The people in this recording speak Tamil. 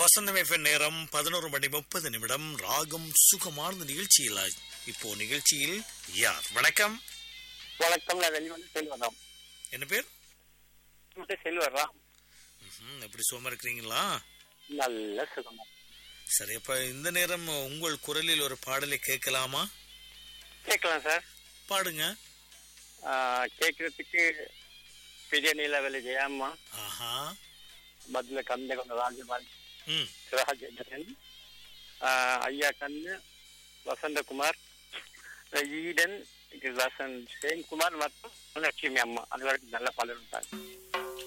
வசந்தம் எஃப்எம் நேரம் பதினோரு மணி முப்பது நிமிடம் ராகம் சுகமார்ந்த நிகழ்ச்சியில் இப்போ நிகழ்ச்சியில் யார் வணக்கம் வணக்கம் நான் வெளிவந்து செல்வராம் என்ன பேர் மட்டும் செல்வராம் ம்ஹும், எப்படி சுகமா இருக்கிறீங்களா நல்ல சுகமா சரி அப்ப இந்த நேரம் உங்கள் குரலில் ஒரு பாடலை கேட்கலாமா கேட்கலாம் சார் பாடுங்க ஆஹ், கேட்கறதுக்கு பெரிய நீலவெளி ஜெயம்மா ஆஹா மதுல கந்த கொண்ட ராஜபால் ம் ராஜேந்திரன் ஆஹ், ஐயா கண்ணு வசந்தகுமார் ஈடன் வசந்த் சேன்குமார் மற்றும் லட்சுமி அம்மா அது வரைக்கும் நல்ல பலர் இருந்தாங்க